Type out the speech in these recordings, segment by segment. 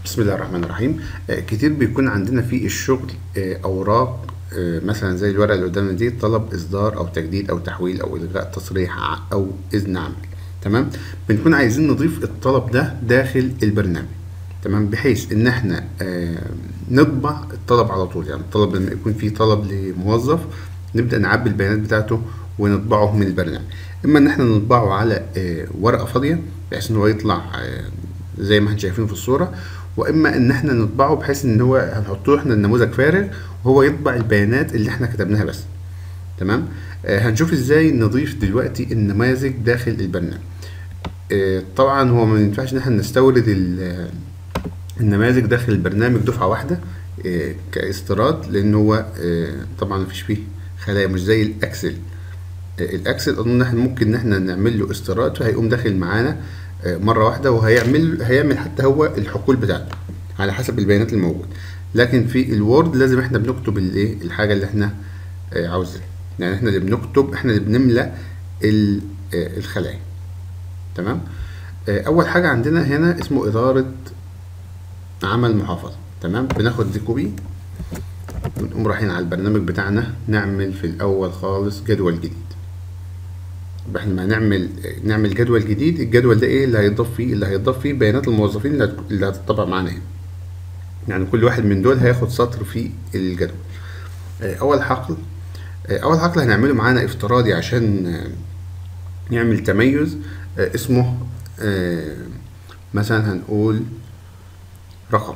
بسم الله الرحمن الرحيم آه، كتير بيكون عندنا في الشغل آه، اوراق آه، مثلا زي الورقه اللي قدامنا دي طلب اصدار او تجديد او تحويل او الغاء تصريح ع- او اذن عمل تمام بنكون عايزين نضيف الطلب ده داخل البرنامج تمام بحيث ان احنا آه، نطبع الطلب على طول يعني الطلب لما يكون فيه طلب لموظف نبدا نعبي البيانات بتاعته ونطبعه من البرنامج اما ان احنا نطبعه على آه، ورقه فاضيه بحيث ان هو يطلع آه، زي ما احنا شايفين في الصوره واما ان احنا نطبعه بحيث ان هو هنحط له احنا النموذج فارغ وهو يطبع البيانات اللي احنا كتبناها بس تمام آه هنشوف ازاي نضيف دلوقتي النماذج داخل البرنامج آه طبعا هو ما ينفعش ان احنا نستورد ال- النماذج داخل البرنامج دفعه واحده آه كاستيراد لان هو آه طبعا مفيش فيه خلايا مش زي الاكسل الاكسل اظن ان احنا ممكن ان احنا نعمل له استيراد فهيقوم داخل معانا آه، مره واحده وهيعمل هيعمل حتى هو الحقول بتاعته على حسب البيانات الموجوده لكن في الوورد لازم احنا بنكتب الايه الحاجه اللي احنا آه، عاوزينها يعني احنا اللي بنكتب احنا اللي بنملى ال- آه، الخلايا تمام آه، اول حاجه عندنا هنا اسمه اداره عمل محافظه تمام بناخد دي كوبي ونقوم رايحين على البرنامج بتاعنا نعمل في الاول خالص جدول جديد يبقى احنا لما نعمل نعمل جدول جديد الجدول ده ايه اللي هيضاف فيه اللي هيضاف فيه بيانات الموظفين اللي هت- اللي هتطبع معانا هنا يعني كل واحد من دول هياخد سطر في الجدول آه، اول حقل آه، اول حقل هنعمله معانا افتراضي عشان آه، نعمل تميز آه، اسمه آه، مثلا هنقول رقم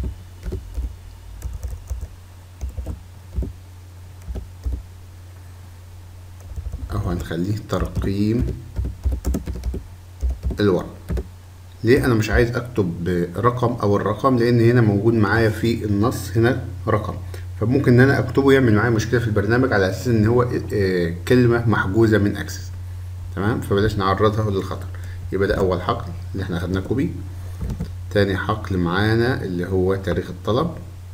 او هنخليه ترقيم الورق ليه انا مش عايز اكتب رقم او الرقم لان هنا موجود معايا في النص هنا رقم فممكن ان انا اكتبه يعمل معايا مشكله في البرنامج على اساس ان هو آه، كلمه محجوزه من اكسس تمام فبلاش نعرضها للخطر يبقى ده اول حقل اللي احنا خدناه كوبي تاني حقل معانا اللي هو تاريخ الطلب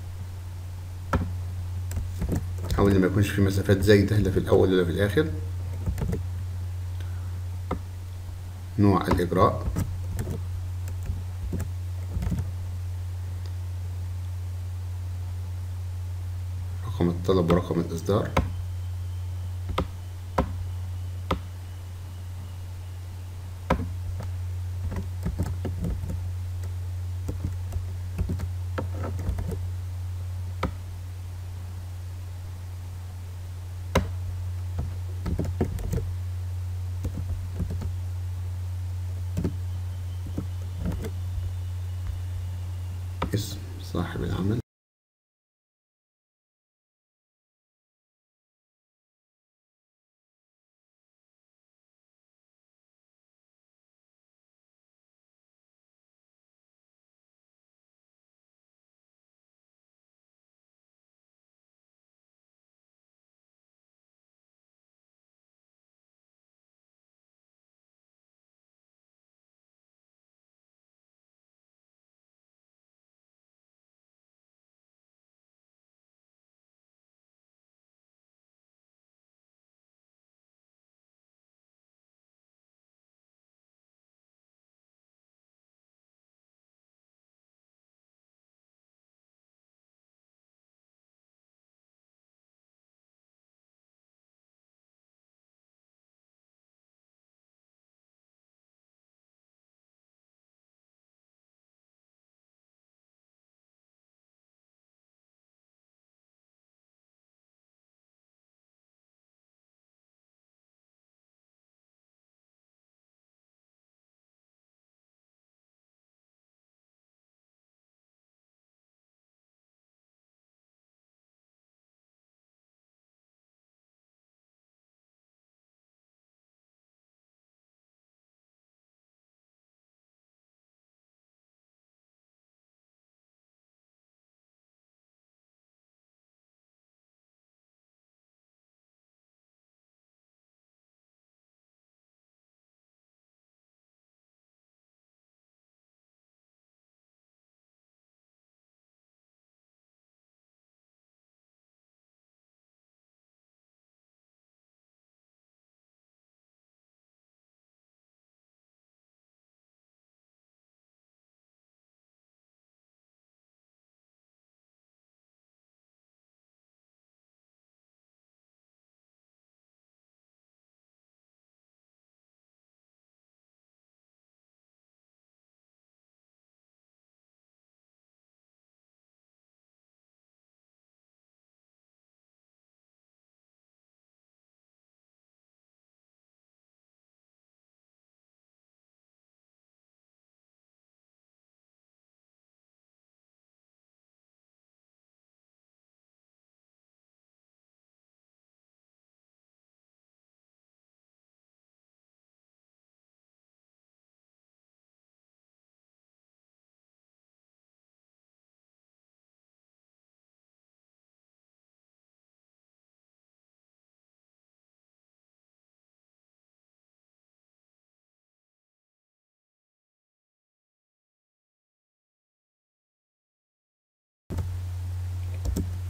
حاول ان ما يكونش في مسافات زايده لا في الاول ولا في الاخر نوع الاجراء رقم الطلب ورقم الاصدار اسم صاحب العمل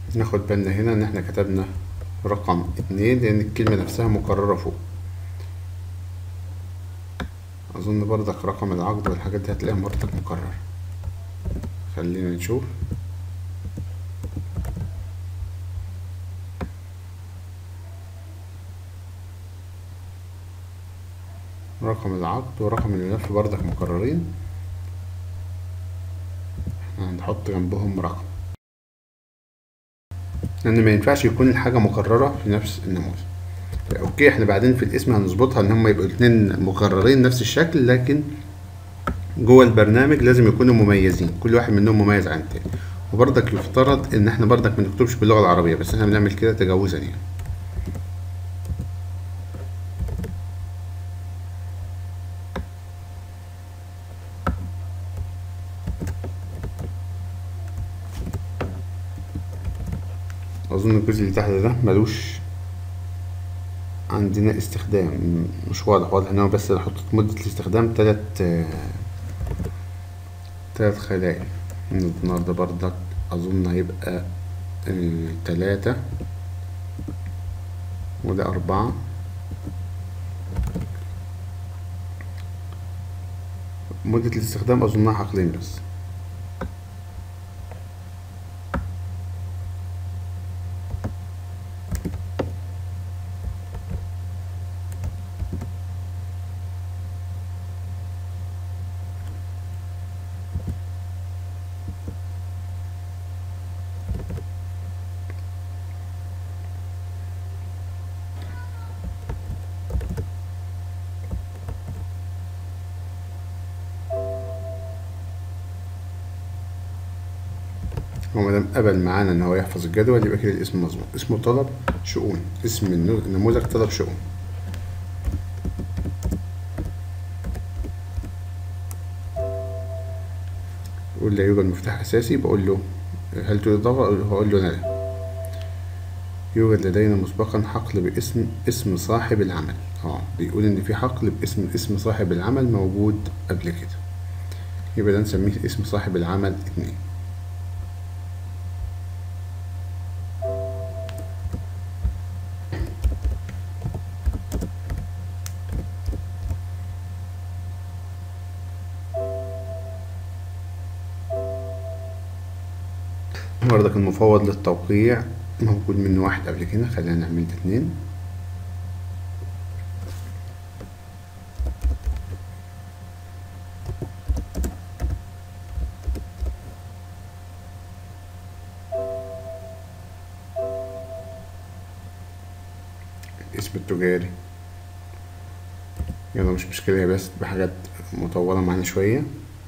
ناخد بالنا هنا ان احنا كتبنا رقم اتنين لان الكلمة نفسها مكررة فوق اظن برضك رقم العقد والحاجات دي هتلاقيها برضك مكررة خلينا نشوف رقم العقد ورقم الملف برضك مكررين احنا هنحط جنبهم رقم لان ما ينفعش يكون الحاجة مكررة في نفس النموذج اوكي احنا بعدين في الاسم هنظبطها ان هم يبقوا الاتنين مكررين نفس الشكل لكن جوه البرنامج لازم يكونوا مميزين كل واحد منهم مميز عن التاني وبرضك يفترض ان احنا برضك ما نكتبش باللغة العربية بس احنا بنعمل كده تجاوزا يعني اظن الجزء اللي تحت ده ملوش عندنا استخدام مش واضح واضح ان هو بس حطيت مدة الاستخدام تلات تلات خلايا النهاردة برضك اظن هيبقى تلاتة وده اربعة مدة الاستخدام اظنها حقلين بس هو مادام قبل معانا ان هو يحفظ الجدول يبقى كده الاسم مظبوط اسمه طلب شؤون اسم النموذج طلب شؤون يقول لا يوجد مفتاح اساسي بقول له هل تريد ضغط هقول له لا يوجد لدينا مسبقا حقل باسم اسم صاحب العمل اه بيقول ان في حقل باسم اسم صاحب العمل موجود قبل كده يبقى ده نسميه اسم صاحب العمل اتنين برضك المفوض للتوقيع موجود منه واحد قبل كده خلينا نعمل ده اتنين الاسم التجاري يلا مش مشكلة هي بس بحاجات مطولة معانا شوية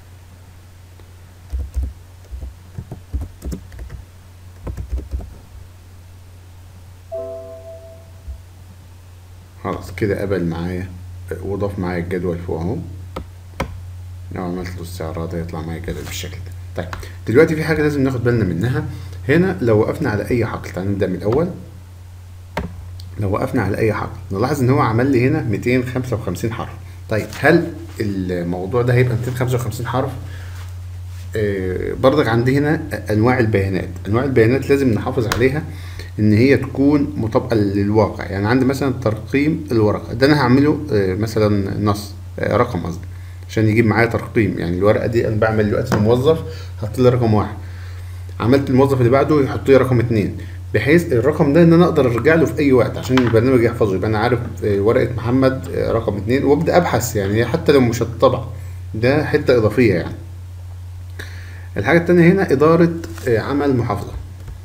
خلاص كده قبل معايا وضاف معايا الجدول فوق اهو لو عملت له استعراض هيطلع معايا الجدول بالشكل ده طيب دلوقتي في حاجة لازم ناخد بالنا منها هنا لو وقفنا على أي حقل تعالى نبدأ من الأول لو وقفنا على أي حقل نلاحظ إن هو عمل لي هنا 255 حرف طيب هل الموضوع ده هيبقى 255 حرف؟ آه برضك عندي هنا أنواع البيانات أنواع البيانات لازم نحافظ عليها ان هي تكون مطابقه للواقع يعني عندي مثلا ترقيم الورقه ده انا هعمله مثلا نص رقم قصدي عشان يجيب معايا ترقيم يعني الورقه دي انا بعمل دلوقتي الموظف حط لي رقم واحد عملت الموظف اللي بعده يحط لي رقم اتنين بحيث الرقم ده ان انا اقدر ارجع له في اي وقت عشان البرنامج يحفظه يبقى انا عارف ورقه محمد رقم اتنين وابدا ابحث يعني حتى لو مش هتطبع ده حته اضافيه يعني الحاجه التانيه هنا اداره عمل محافظه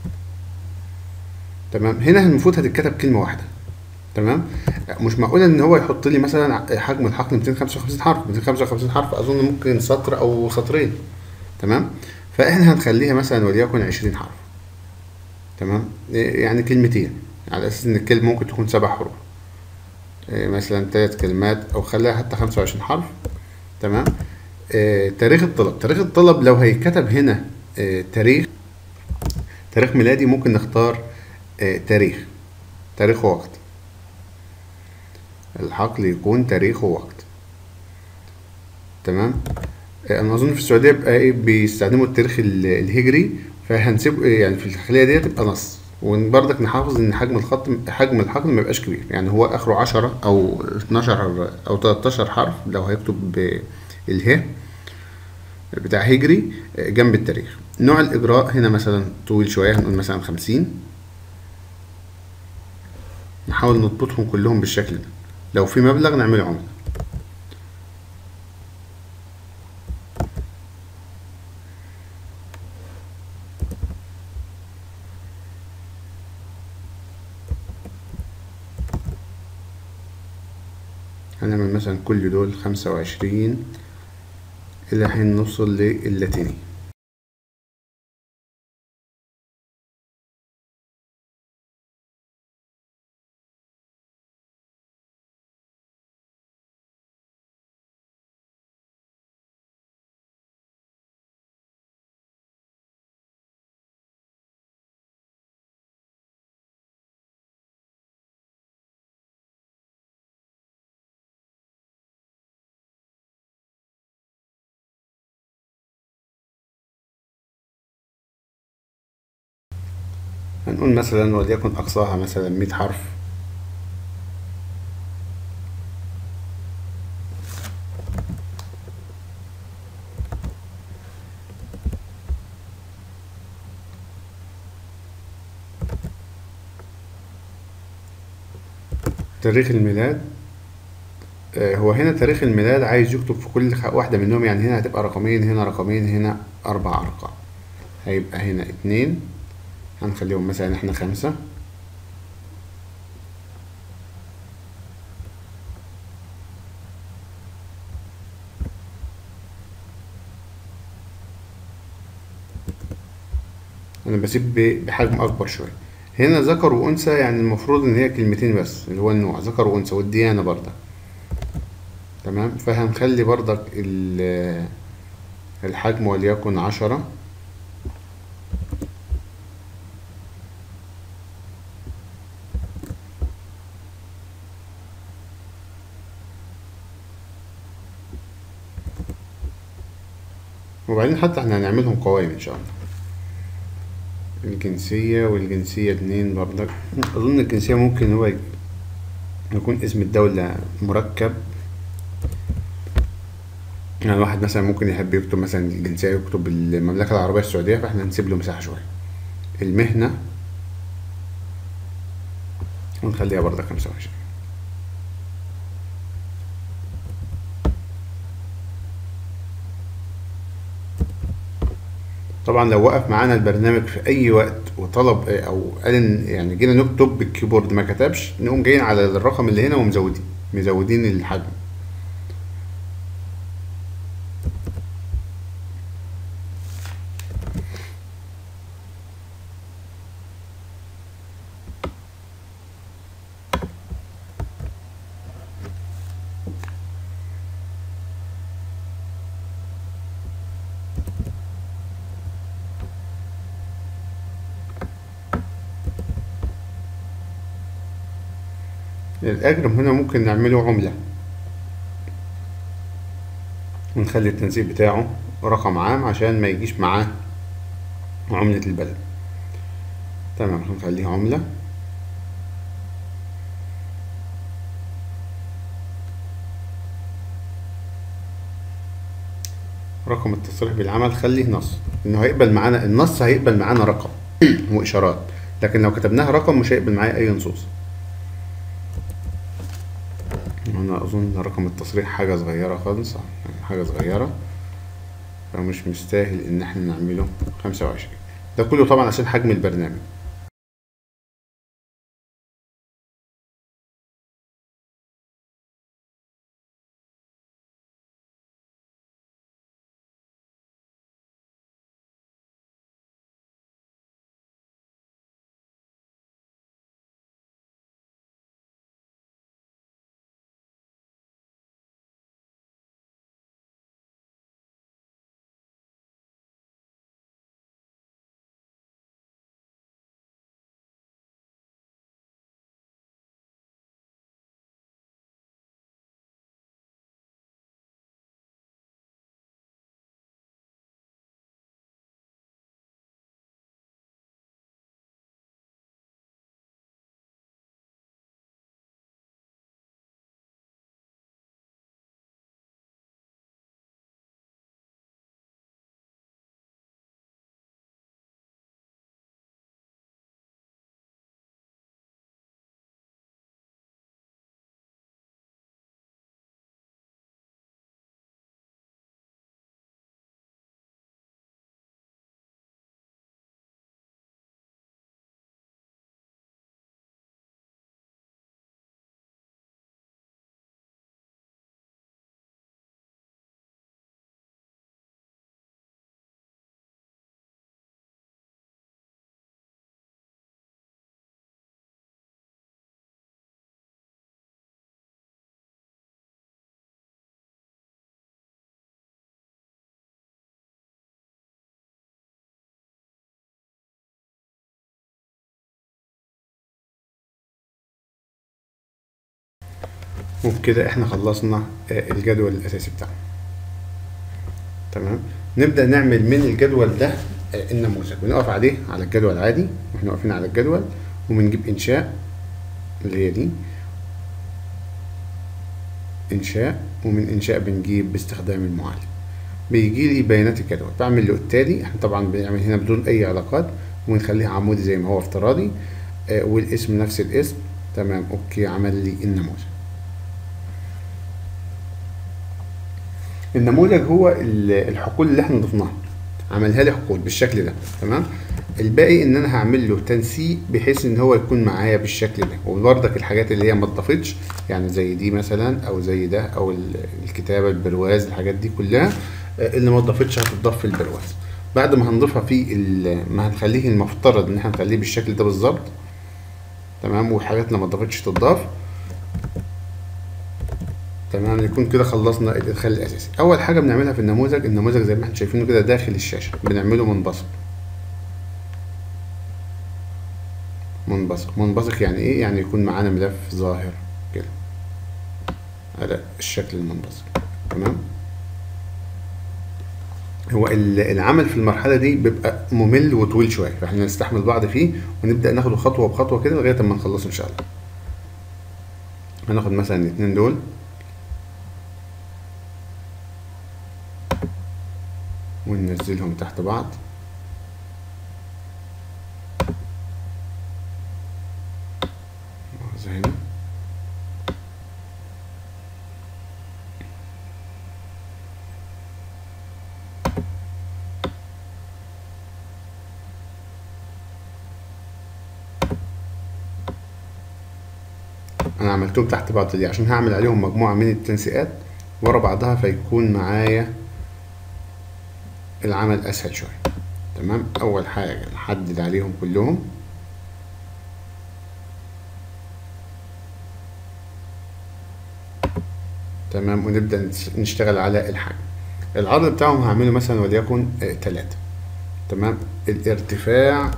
تمام هنا المفروض هتتكتب كلمه واحده تمام مش معقول ان هو يحط لي مثلا حجم الحقل 255 حرف 255 حرف اظن ممكن سطر او سطرين تمام فاحنا هنخليها مثلا وليكن 20 حرف تمام يعني كلمتين على اساس ان الكلمه ممكن تكون سبع حروف مثلا ثلاث كلمات او خليها حتى 25 حرف تمام آه تاريخ الطلب تاريخ الطلب لو هيتكتب هنا آه تاريخ تاريخ ميلادي ممكن نختار آه تاريخ تاريخ ووقت الحقل يكون تاريخ ووقت تمام انا اظن في السعوديه بقى ايه بيستخدموا التاريخ الهجري فهنسيب يعني في الخلية دي تبقى نص وبرضك نحافظ ان حجم الخط حجم الحقل ما يبقاش كبير يعني هو اخره 10 او 12 او 13 حرف لو هيكتب اله بتاع هجري جنب التاريخ نوع الاجراء هنا مثلا طويل شويه هنقول مثلا 50 نحاول نضبطهم كلهم بالشكل ده لو في مبلغ نعمله عمله هنعمل مثلا كل دول خمسة وعشرين إلى حين نوصل للاتيني هنقول مثلا وليكن أقصاها مثلا مية حرف تاريخ الميلاد آه، هو هنا تاريخ الميلاد عايز يكتب في كل خ- واحدة منهم يعني هنا هتبقى رقمين هنا رقمين هنا أربع أرقام هيبقى هنا اتنين هنخليهم مثلا احنا خمسة انا بسيب ب- بحجم اكبر شوية هنا ذكر وانثى يعني المفروض ان هي كلمتين بس اللي هو النوع ذكر وانثى والديانة برضك تمام فهنخلي برضك ال- الحجم وليكن عشرة وبعدين حتى احنا هنعملهم قوائم ان شاء الله الجنسية والجنسية اتنين برضك أظن الجنسية ممكن هو يكون اسم الدولة مركب يعني واحد مثلا ممكن يحب يكتب مثلا الجنسية يكتب المملكة العربية السعودية فاحنا هنسيب له مساحة شوية المهنة ونخليها برضك خمسة وعشرين طبعا لو وقف معانا البرنامج في اي وقت وطلب او قال ان يعني جينا نكتب بالكيبورد ما كتبش نقوم جايين على الرقم اللي هنا ومزودين مزودين الحجم الأجرم هنا ممكن نعمله عملة ونخلي التنسيق بتاعه رقم عام عشان ما يجيش معاه عملة البلد تمام هنخليه عملة رقم التصريح بالعمل خليه نص انه هيقبل معانا النص هيقبل معانا رقم واشارات لكن لو كتبناها رقم مش هيقبل معايا اي نصوص انا اظن رقم التصريح حاجة صغيرة خالص يعني حاجة صغيرة فمش مستاهل ان احنا نعمله خمسة وعشرين ده كله طبعا عشان حجم البرنامج وبكده احنا خلصنا آه، الجدول الاساسي بتاعنا تمام نبدا نعمل من الجدول ده آه، النموذج بنقف عليه على الجدول عادي واحنا واقفين على الجدول وبنجيب انشاء اللي هي دي انشاء ومن انشاء بنجيب باستخدام المعالج بيجي لي بيانات الجدول بعمل له التالي احنا طبعا بنعمل هنا بدون اي علاقات وبنخليها عمودي زي ما هو افتراضي آه والاسم نفس الاسم تمام اوكي عمل لي النموذج النموذج هو ال- الحقول اللي احنا ضفناها عملها لي حقول بالشكل ده تمام الباقي ان انا هعمل له تنسيق بحيث ان هو يكون معايا بالشكل ده وبرضك الحاجات اللي هي ما اتضافتش يعني زي دي مثلا او زي ده او ال- الكتابه البرواز الحاجات دي كلها آه، اللي ما اتضافتش هتتضاف في البرواز بعد ما هنضيفها في ال- ما هنخليه المفترض ان احنا نخليه بالشكل ده بالظبط تمام والحاجات اللي ما اتضافتش تتضاف تمام يكون كده خلصنا الادخال الاساسي اول حاجه بنعملها في النموذج النموذج زي ما احنا شايفينه كده داخل الشاشه بنعمله منبثق منبثق منبثق يعني ايه يعني يكون معانا ملف ظاهر كده على الشكل المنبثق تمام هو ال- العمل في المرحله دي بيبقى ممل وطويل شويه فاحنا نستحمل بعض فيه ونبدا ناخده خطوه بخطوه كده لغايه اما نخلصه ان شاء الله هناخد مثلا الاثنين دول وننزلهم تحت بعض زي هنا انا عملتهم تحت بعض دي عشان هعمل عليهم مجموعة من التنسيقات ورا بعضها فيكون معايا العمل اسهل شوية تمام اول حاجة نحدد عليهم كلهم تمام ونبدأ نش- نشتغل على الحجم العرض بتاعهم هعمله مثلا وليكن آه، تلاتة تمام الارتفاع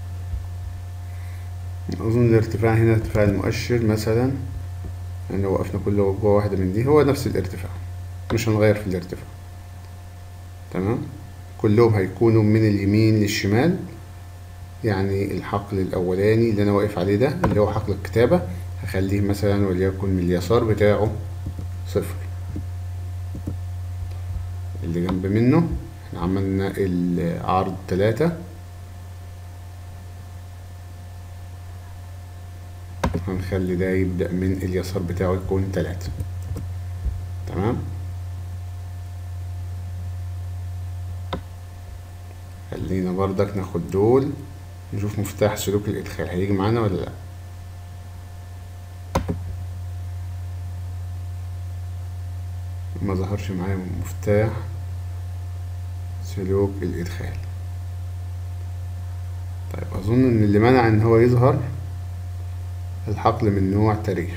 اظن الارتفاع هنا ارتفاع المؤشر مثلا يعني لو وقفنا كل جوه واحدة من دي هو نفس الارتفاع مش هنغير في الارتفاع تمام كلهم هيكونوا من اليمين للشمال يعني الحقل الاولاني اللي انا واقف عليه ده اللي هو حقل الكتابة هخليه مثلا وليكن من اليسار بتاعه صفر اللي جنب منه احنا عملنا العرض تلاتة هنخلي ده يبدأ من اليسار بتاعه يكون تلاتة تمام خلينا بردك ناخد دول نشوف مفتاح سلوك الإدخال هيجي معانا ولا لأ ما ظهرش معايا مفتاح سلوك الإدخال طيب أظن إن اللي منع إن هو يظهر الحقل من نوع تاريخ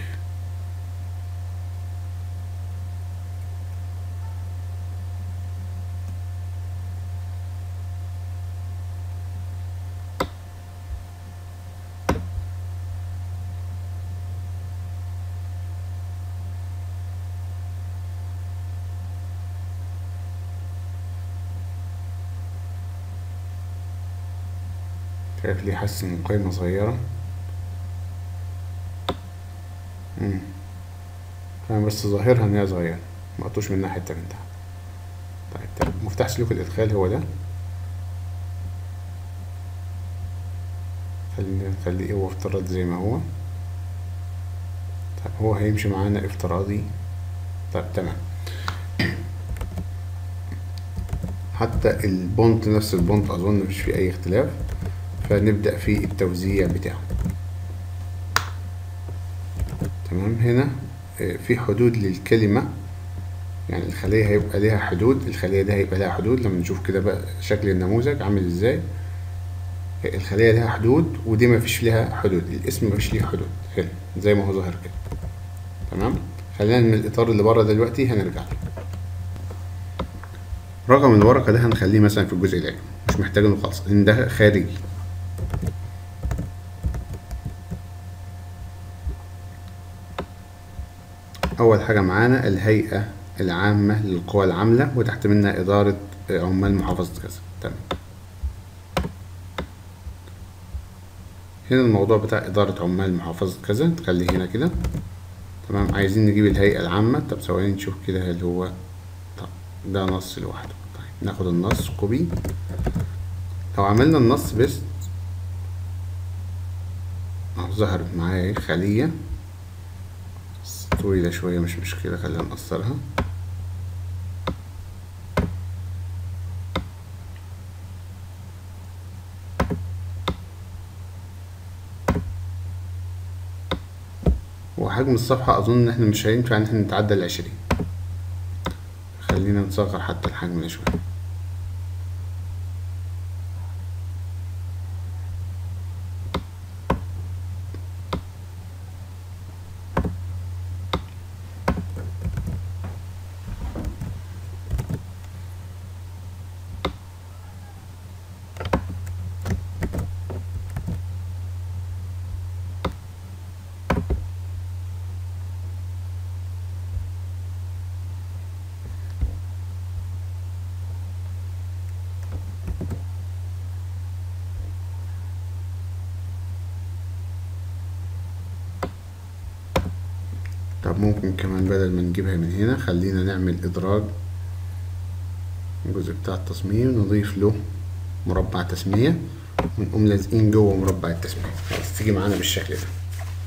شايف ليه حاسس إن القايمة صغيرة مم. أنا بس ظاهرها إن هي صغيرة مقطوش منها حتة من تحت طيب طيب مفتاح سلوك الإدخال هو ده خلينا نخليه هو افتراضي زي ما هو طيب هو هيمشي معانا افتراضي طيب تمام حتى البونت نفس البونت أظن مفيش فيه أي اختلاف فنبدأ في التوزيع بتاعه تمام هنا آه، في حدود للكلمة يعني الخلية هيبقى ليها حدود الخلية دي هيبقى لها حدود لما نشوف كده بقى شكل النموذج عامل ازاي آه، الخلية لها حدود ودي مفيش لها حدود الاسم مفيش ليه حدود هنا زي ما هو ظاهر كده تمام خلينا من الإطار اللي بره دلوقتي هنرجع له رقم الورقة ده هنخليه مثلا في الجزء العلمي مش محتاجينه خالص لأن ده خارجي أول حاجة معانا الهيئة العامة للقوى العاملة وتحت منها إدارة عمال محافظة كذا تمام هنا الموضوع بتاع إدارة عمال محافظة كذا نخليه هنا كده تمام عايزين نجيب الهيئة العامة طب ثواني نشوف كده هل هو طب ده نص لوحده طيب ناخد النص كوبي لو عملنا النص بس اهو ظهرت معايا خلية طويلة شوية مش مشكلة خلينا نقصرها وحجم الصفحة أظن إن إحنا مش هينفع إن إحنا نتعدى العشرين خلينا نصغر حتى الحجم ده شوية طب ممكن كمان بدل ما نجيبها من هنا خلينا نعمل إدراج الجزء بتاع التصميم نضيف له مربع تسمية ونقوم لازقين جوه مربع التسمية خلاص تيجي معانا بالشكل ده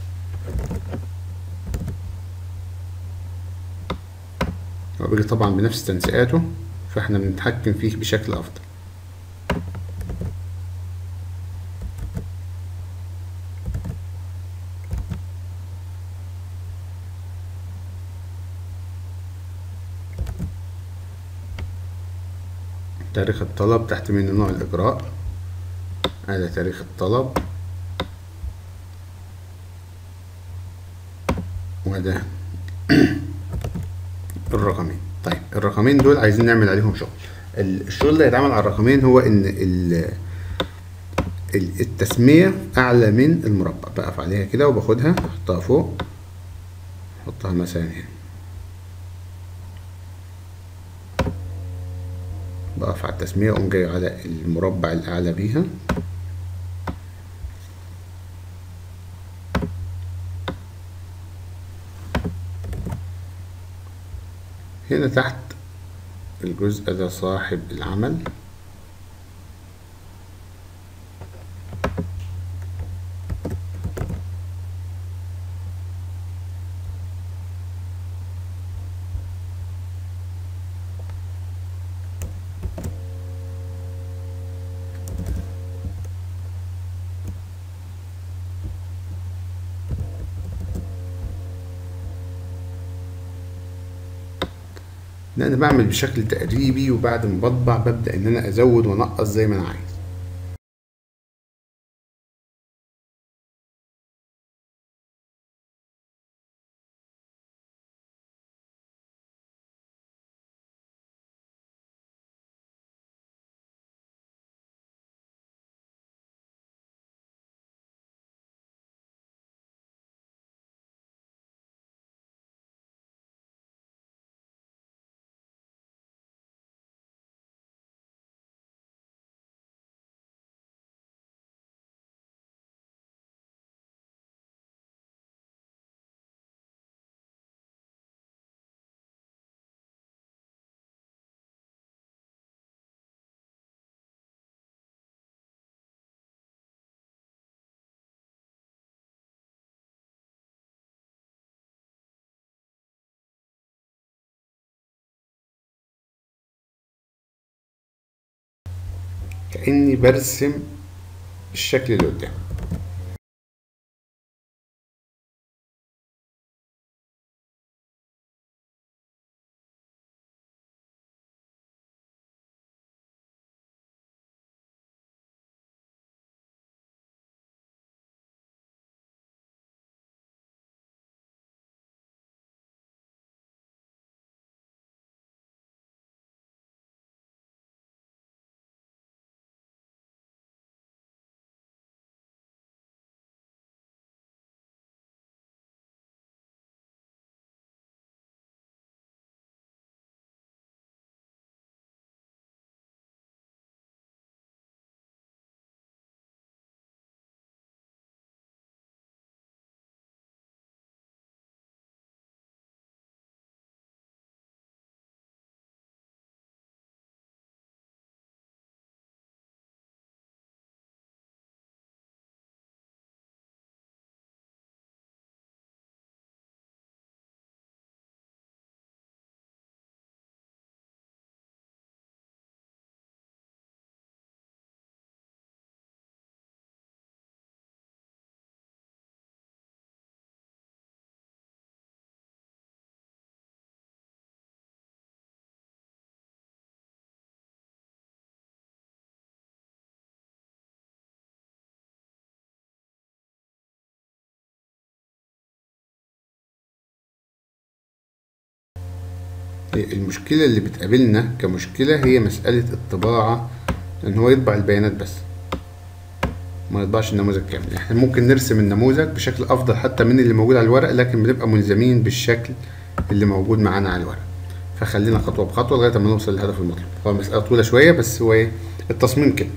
هو بيجي طبعا بنفس تنسيقاته فاحنا بنتحكم فيه بشكل أفضل تاريخ الطلب تحت منه نوع الإجراء هذا تاريخ الطلب وده الرقمين طيب الرقمين دول عايزين نعمل عليهم شغل الشغل اللي هيتعمل على الرقمين هو ان ال التسمية أعلى من المربع بقف عليها كده وباخدها أحطها فوق أحطها مثلا هنا بقف على التسمية أقوم جاي على المربع الأعلى بيها هنا تحت الجزء ده صاحب العمل لا انا بعمل بشكل تقريبي وبعد ما بطبع ببدأ ان انا ازود وانقص زي ما انا عايز كأني برسم الشكل اللي قدامي المشكلة اللي بتقابلنا كمشكلة هي مسألة الطباعة ان هو يطبع البيانات بس ما يطبعش النموذج كامل احنا ممكن نرسم النموذج بشكل افضل حتى من اللي موجود على الورق لكن بنبقى ملزمين بالشكل اللي موجود معانا على الورق فخلينا خطوة بخطوة لغاية ما نوصل للهدف المطلوب هو مسألة طويلة شوية بس هو ايه التصميم كده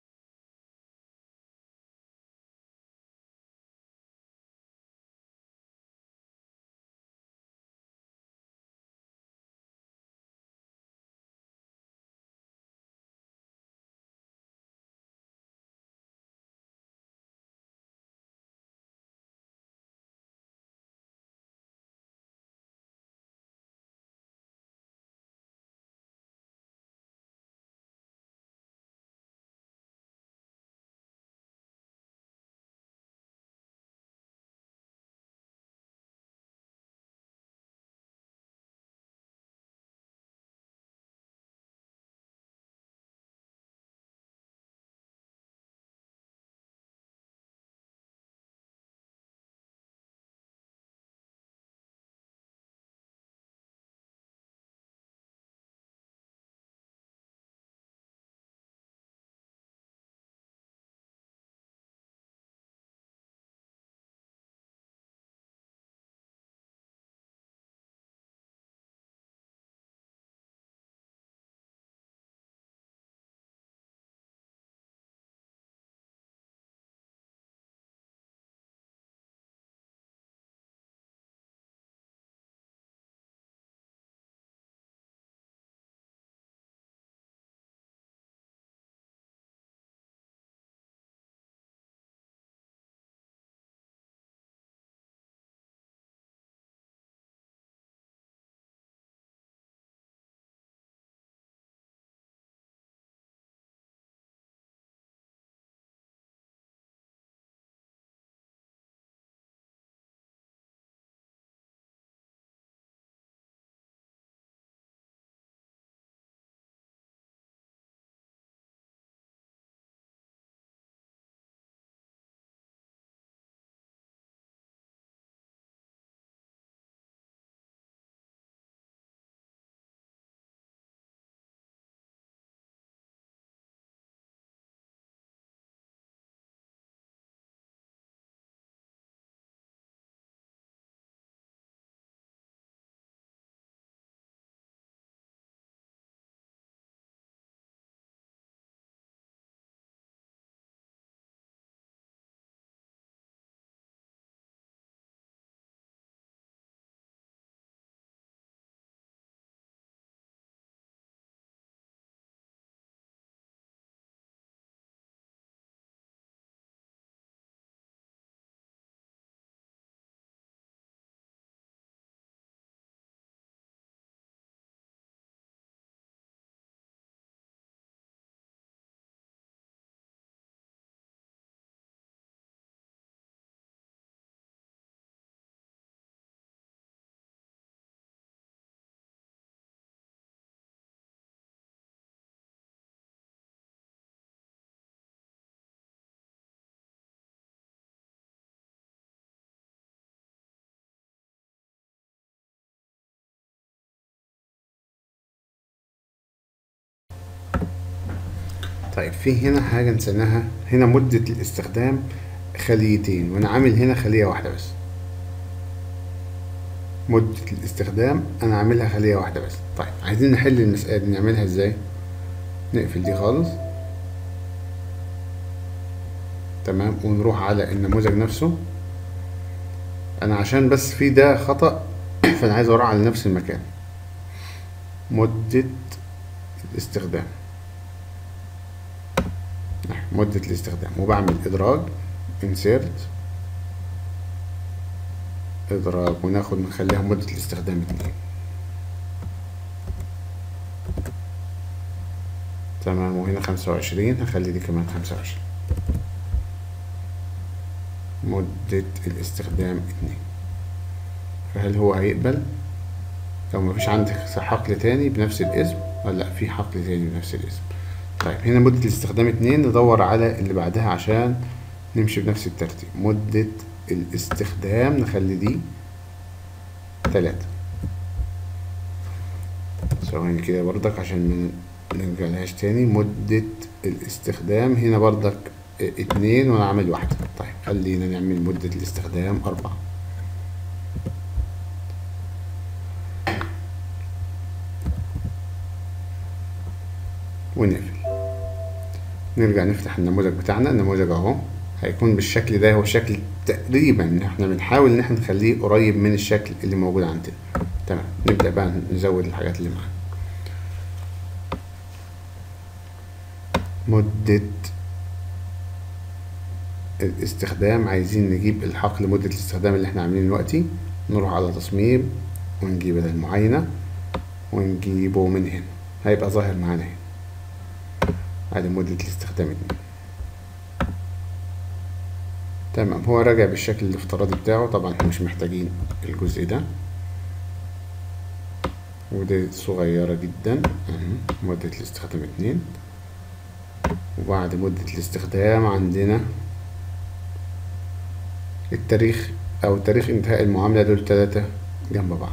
طيب في هنا حاجة نسيناها هنا مدة الاستخدام خليتين وانا عامل هنا خلية واحدة بس مدة الاستخدام انا عاملها خلية واحدة بس طيب عايزين نحل المسألة دي نعملها ازاي نقفل دي خالص تمام ونروح على النموذج نفسه انا عشان بس في ده خطأ فانا عايز اروح على نفس المكان مدة الاستخدام مدة الاستخدام وبعمل إدراج insert إدراج وناخد نخليها مدة الاستخدام اتنين تمام وهنا خمسة وعشرين هخلي دي كمان خمسة وعشرين مدة الاستخدام اتنين فهل هو هيقبل لو مفيش عندك حقل تاني بنفس الاسم ولا لأ في حقل تاني بنفس الاسم طيب هنا مدة الاستخدام اتنين ندور على اللي بعدها عشان نمشي بنفس الترتيب مدة الاستخدام نخلي دي تلاتة ثواني كده بردك عشان ما نرجعلهاش تاني مدة الاستخدام هنا بردك اتنين وانا عامل واحدة طيب خلينا نعمل مدة الاستخدام اربعة ونقفل نرجع نفتح النموذج بتاعنا النموذج اهو هيكون بالشكل ده هو شكل تقريبا احنا بنحاول ان احنا نخليه قريب من الشكل اللي موجود عندنا تمام نبدأ بقى نزود الحاجات اللي معانا مدة الاستخدام عايزين نجيب الحق لمدة الاستخدام اللي احنا عاملينه دلوقتي نروح على تصميم ونجيب المعاينة ونجيبه من هنا هيبقى ظاهر معانا هنا ادي مدة الاستخدام اتنين تمام هو راجع بالشكل الافتراضي بتاعه طبعا احنا مش محتاجين الجزء ده ودي صغيرة جدا مدة الاستخدام اتنين وبعد مدة الاستخدام عندنا التاريخ أو تاريخ انتهاء المعاملة دول تلاتة جنب بعض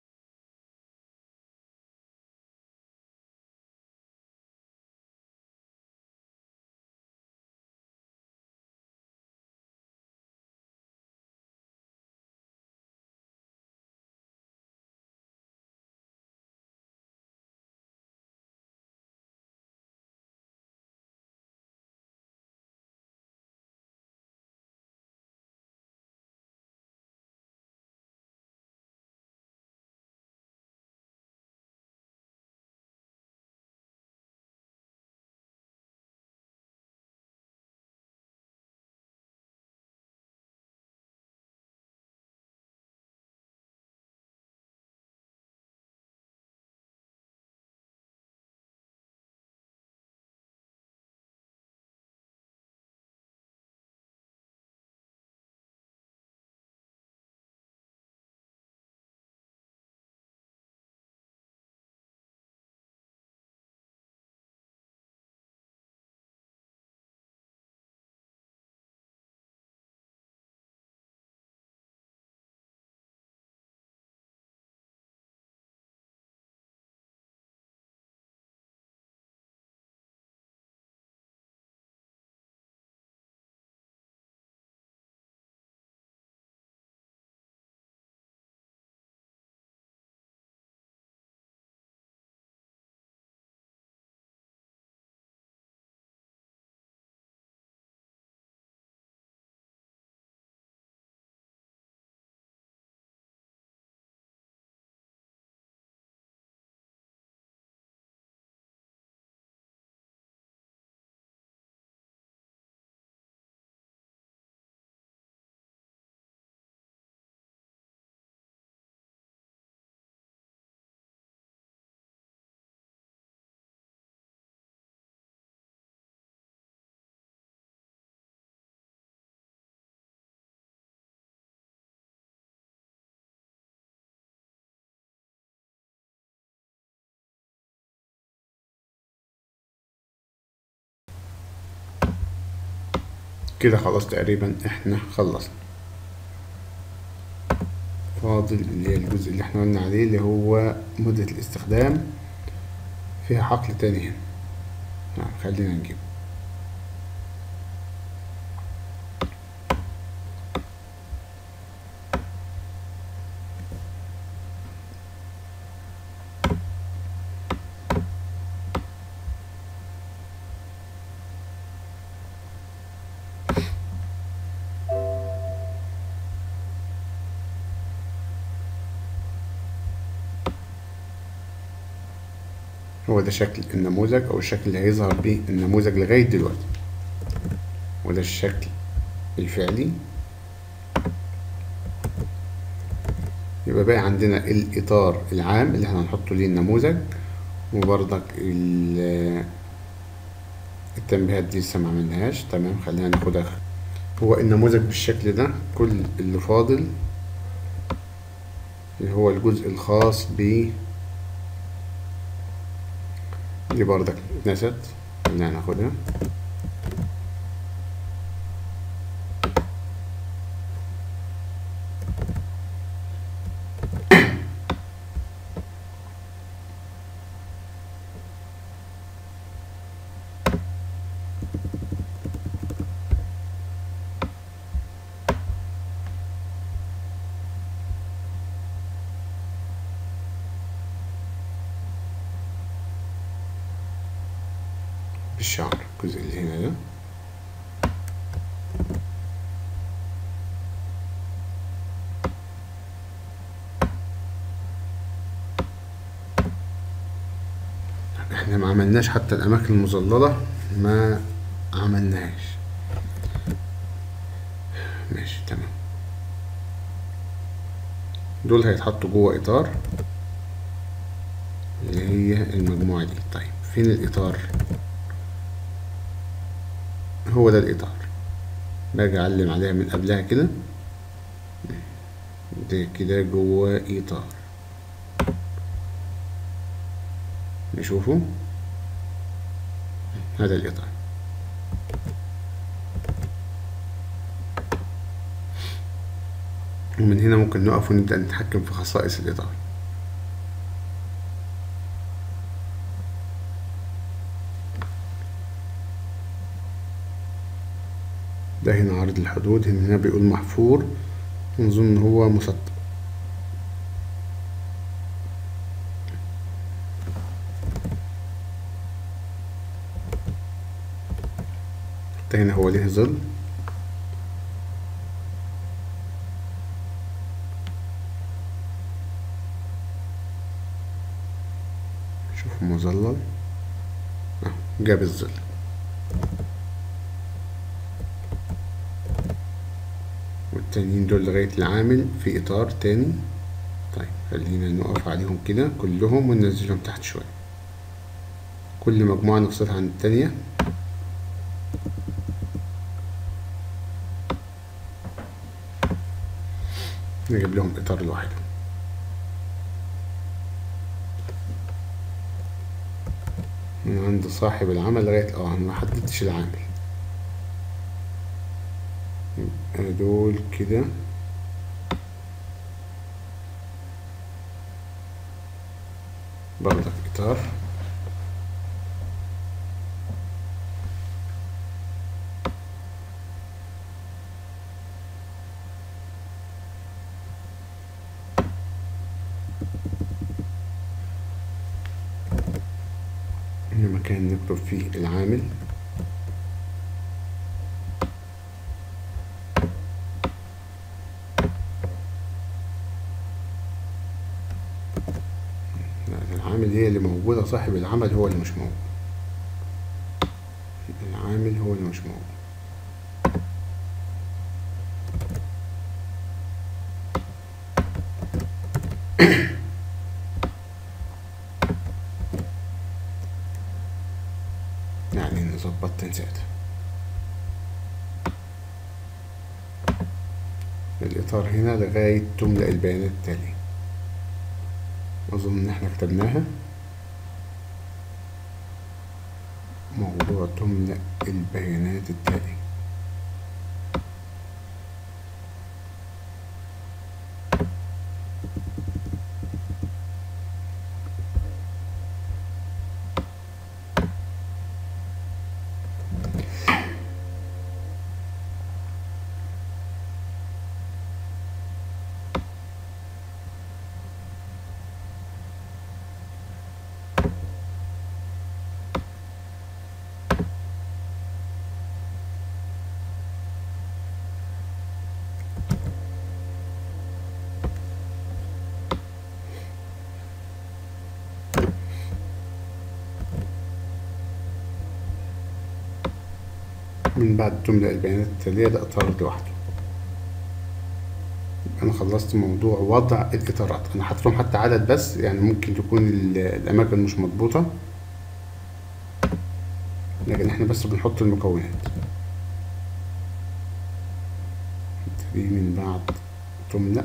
كده خلاص تقريبا احنا خلصنا فاضل اللي هي الجزء اللي احنا قلنا عليه اللي هو مدة الاستخدام فيها حقل تاني هنا نعم خلينا نجيبه هو ده شكل النموذج او الشكل اللي هيظهر بيه النموذج لغاية دلوقتي وده الشكل الفعلي يبقى بقى عندنا الاطار العام اللي احنا هنحطه ليه النموذج وبرضك التنبيهات دي لسه ما عملناهاش تمام خلينا ناخدها هو النموذج بالشكل ده كل اللي فاضل اللي هو الجزء الخاص ب دي بردك اتنست خلينا ناخدها بالشعر الجزء اللي هنا ده احنا ما عملناش حتى الاماكن المظللة ما عملناهاش ماشي تمام دول هيتحطوا جوه اطار اللي هي المجموعة دي طيب فين الاطار هو ده الاطار باجي اعلم عليها من قبلها كده ده كده جوه اطار نشوفه هذا الإطار ومن هنا ممكن نقف ونبدأ نتحكم في خصائص الإطار ده هنا عرض الحدود هنا بيقول محفور نظن هو مسطر حتى هنا هو ليه ظل شوف مظلل اهو جاب الظل والتانيين دول لغاية العامل في إطار تاني طيب خلينا نقف عليهم كده كلهم وننزلهم تحت شوية كل مجموعة نفصلها عن التانية نجيب لهم إطار لوحدهم من عند صاحب العمل لغاية اه أنا محددتش العامل يبقى دول كده برضك إطار هنا مكان نكتب فيه العامل لا، العامل هي اللي موجودة صاحب العمل هو اللي مش موجود العامل هو اللي مش موجود يعني نظبط تنسيقها الإطار هنا لغاية تملأ البيانات التالية أظن إن إحنا كتبناها موضوع تملأ البيانات التالية من بعد تملأ البيانات التالية ده إطار لوحده يبقى أنا خلصت موضوع وضع الإطارات أنا حاطط لهم حتى عدد بس يعني ممكن تكون ال- الأماكن مش مضبوطة لكن إحنا بس بنحط المكونات دي من بعد تملأ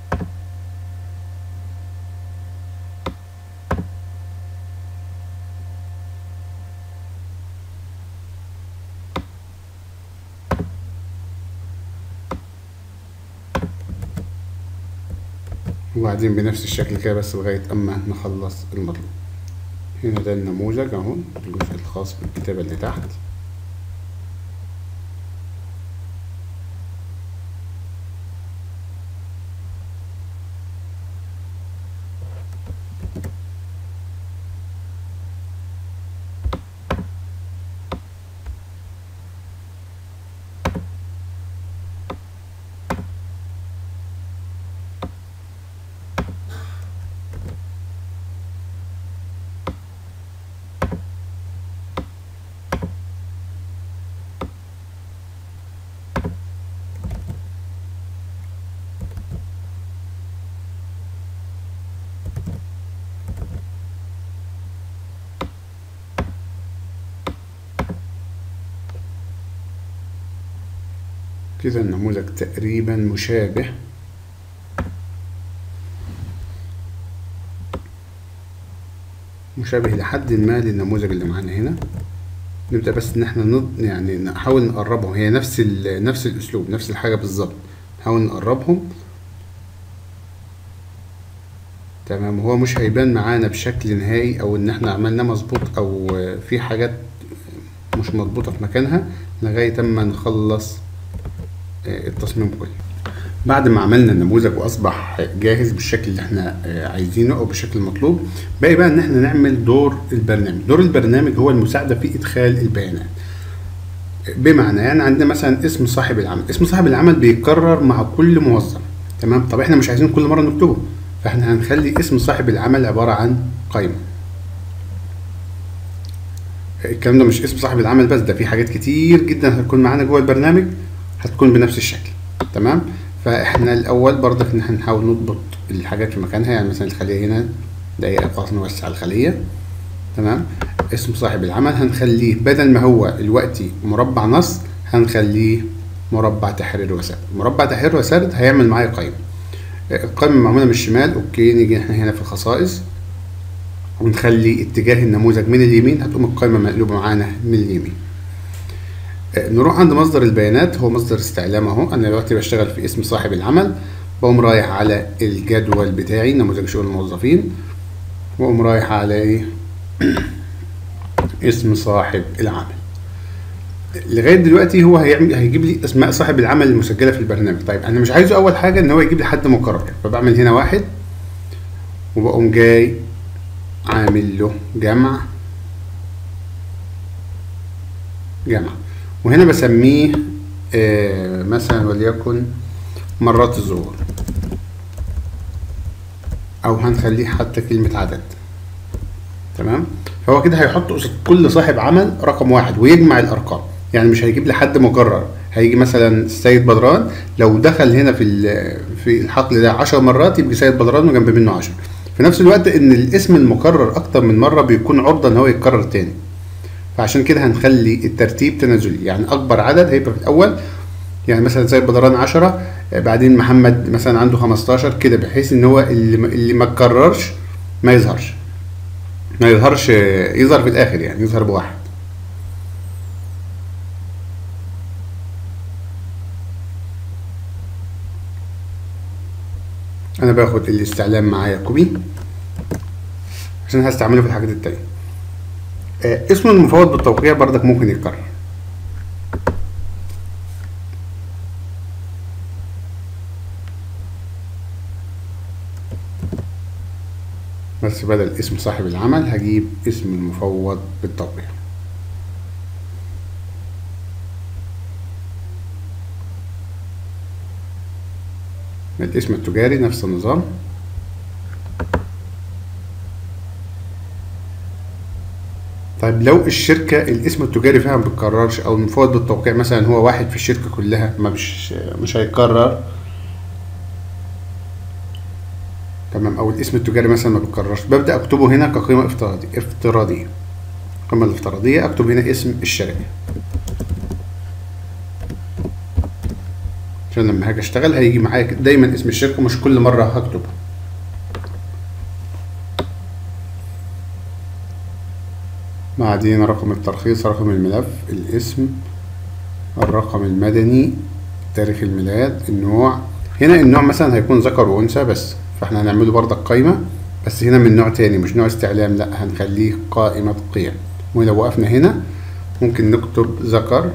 وبعدين بنفس الشكل كده بس لغاية أما نخلص المطلوب هنا ده النموذج أهو الجزء الخاص بالكتابة اللي تحت كده النموذج تقريبا مشابه مشابه لحد ما للنموذج اللي معانا هنا نبدأ بس ان احنا نض... يعني نحاول نقربهم هي نفس ال... نفس الاسلوب نفس الحاجة بالظبط نحاول نقربهم تمام هو مش هيبان معانا بشكل نهائي او ان احنا عملناه مظبوط او في حاجات مش مظبوطة في مكانها لغاية اما نخلص التصميم كله بعد ما عملنا النموذج واصبح جاهز بالشكل اللي احنا عايزينه او بالشكل المطلوب باقي بقى ان احنا نعمل دور البرنامج دور البرنامج هو المساعده في ادخال البيانات بمعنى يعني عندنا مثلا اسم صاحب العمل اسم صاحب العمل بيتكرر مع كل موظف تمام طب احنا مش عايزين كل مره نكتبه فاحنا هنخلي اسم صاحب العمل عباره عن قائمه الكلام ده مش اسم صاحب العمل بس ده في حاجات كتير جدا هتكون معانا جوه البرنامج هتكون بنفس الشكل تمام فاحنا الاول برضك ان احنا نحاول نضبط الحاجات في مكانها يعني مثلا الخليه هنا دقيقه خلاص نوسع الخليه تمام اسم صاحب العمل هنخليه بدل ما هو دلوقتي مربع نص هنخليه مربع تحرير وسرد مربع تحرير وسرد هيعمل معايا قائمه القائمه معموله من الشمال اوكي نيجي احنا هنا في الخصائص ونخلي اتجاه النموذج من اليمين هتقوم القائمه مقلوبه معانا من اليمين نروح عند مصدر البيانات هو مصدر استعلام اهو انا دلوقتي بشتغل في اسم صاحب العمل بقوم رايح على الجدول بتاعي نموذج شؤون الموظفين واقوم رايح على ايه اسم صاحب العمل لغايه دلوقتي هو هيعمل هيجيب لي اسماء صاحب العمل المسجله في البرنامج طيب انا مش عايزه اول حاجه ان هو يجيب لي حد مكرر فبعمل هنا واحد وبقوم جاي عامل له جمع جمع وهنا بسميه آه مثلا وليكن مرات الظهور او هنخليه حتى كلمة عدد تمام فهو كده هيحط قصاد كل صاحب عمل رقم واحد ويجمع الارقام يعني مش هيجيب لي حد مكرر هيجي مثلا السيد بدران لو دخل هنا في في الحقل ده 10 مرات يبقى سيد بدران وجنب منه 10 في نفس الوقت ان الاسم المكرر اكتر من مره بيكون عرضه ان هو يتكرر تاني فعشان كده هنخلي الترتيب تنازلي يعني اكبر عدد هيبقى في الاول يعني مثلا زي بدران 10 بعدين محمد مثلا عنده 15 كده بحيث ان هو اللي اللي ما اتكررش ما يظهرش ما يظهرش يظهر في الاخر يعني يظهر بواحد انا باخد الاستعلام معايا كوبي عشان هستعمله في الحاجات التانية آه اسم المفوض بالتوقيع بردك ممكن يتكرر بس بدل اسم صاحب العمل هجيب اسم المفوض بالتوقيع الاسم التجاري نفس النظام طيب لو الشركة الاسم التجاري فيها ما بيتكررش او المفوض بالتوقيع مثلا هو واحد في الشركة كلها ما مش مش هيتكرر تمام او الاسم التجاري مثلا ما بيتكررش ببدأ اكتبه هنا كقيمة افتراضي افتراضية القيمة الافتراضية اكتب هنا اسم الشركة عشان لما هاجي اشتغل هيجي معايا دايما اسم الشركة مش كل مرة هكتبه بعدين رقم الترخيص رقم الملف الاسم الرقم المدني تاريخ الميلاد النوع هنا النوع مثلا هيكون ذكر وانثى بس فاحنا هنعمله بردك قايمة بس هنا من نوع تاني مش نوع استعلام لا هنخليه قائمة قيم ولو وقفنا هنا ممكن نكتب ذكر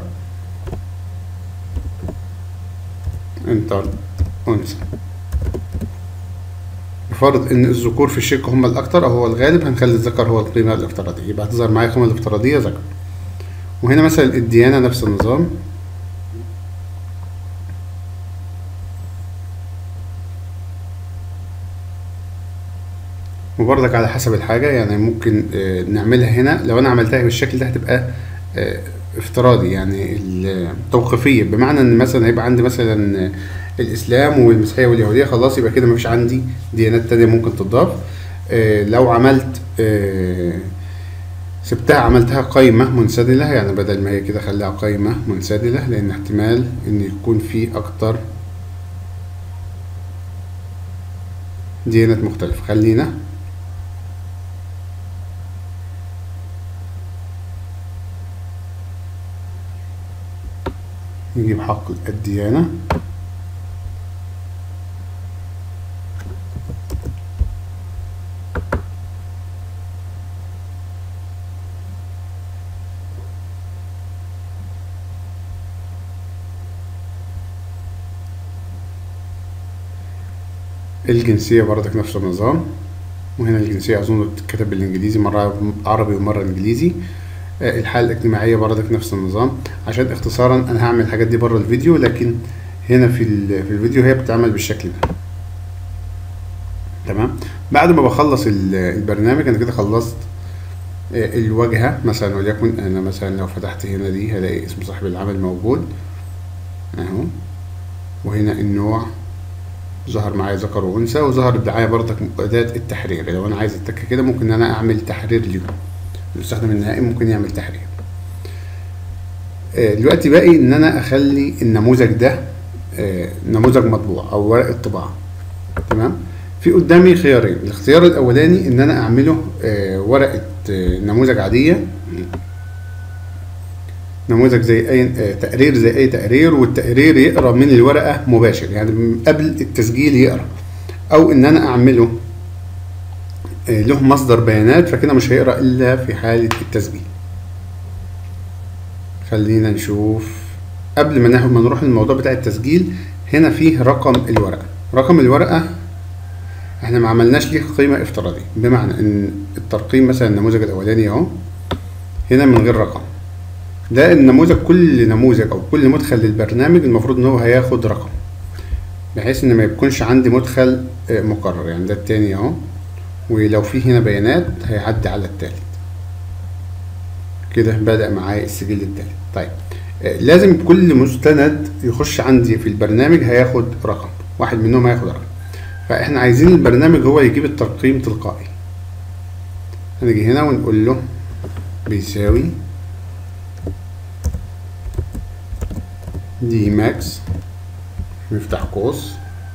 انتر انثى بفرض ان الذكور في الشركه هم الاكثر او هو الغالب هنخلي الذكر هو القيمه الافتراضيه يبقى هتظهر معايا القيمه الافتراضيه ذكر وهنا مثلا الديانه نفس النظام وبرضك على حسب الحاجه يعني ممكن نعملها هنا لو انا عملتها بالشكل ده هتبقى افتراضي يعني التوقيفيه بمعنى ان مثلا هيبقى عندي مثلا الاسلام والمسيحيه واليهوديه خلاص يبقى كده مفيش عندي ديانات تانية ممكن تضاف اه لو عملت اه سبتها عملتها قايمة منسدلة يعني بدل ما هي كده خليها قايمة منسدلة لأن احتمال إن يكون في أكتر ديانات مختلفة خلينا نجيب حق الديانة الجنسية برضك نفس النظام وهنا الجنسية أظن بتتكتب بالإنجليزي مرة عربي ومرة إنجليزي آه، الحالة الاجتماعية برضك نفس النظام عشان اختصارا أنا هعمل الحاجات دي بره الفيديو لكن هنا في ال- في الفيديو هي بتتعمل بالشكل ده تمام بعد ما بخلص ال- البرنامج أنا كده خلصت آه، الواجهة مثلا وليكن أنا مثلا لو فتحت هنا دي هلاقي اسم صاحب العمل موجود أهو وهنا النوع ظهر معايا ذكر وانثى وظهر الدعايه برضك اداه التحرير لو انا عايز اتك كده ممكن ان انا اعمل تحرير ليهم المستخدم النهائي ممكن يعمل تحرير آه، دلوقتي باقي ان انا اخلي النموذج ده آه، نموذج مطبوع او ورقه طباعه تمام في قدامي خيارين الاختيار الاولاني ان انا اعمله آه، ورقه آه، نموذج عاديه نموذج زي اي آه، تقرير زي اي تقرير والتقرير يقرا من الورقه مباشر يعني من قبل التسجيل يقرا او ان انا اعمله آه، له مصدر بيانات فكده مش هيقرا الا في حاله التسجيل خلينا نشوف قبل ما ناخد ما نروح للموضوع بتاع التسجيل هنا فيه رقم الورقه رقم الورقه احنا ما عملناش ليه قيمه افتراضيه بمعنى ان الترقيم مثلا النموذج الاولاني اهو هنا من غير رقم ده النموذج كل نموذج او كل مدخل للبرنامج المفروض ان هو هياخد رقم بحيث ان ما يكونش عندي مدخل آه، مكرر يعني ده التاني اهو ولو في هنا بيانات هيعدي على التالت كده بدأ معايا السجل التالت طيب آه، لازم كل مستند يخش عندي في البرنامج هياخد رقم واحد منهم هياخد رقم فاحنا عايزين البرنامج هو يجيب الترقيم تلقائي هنيجي هنا ونقول له بيساوي دي ماكس نفتح قوس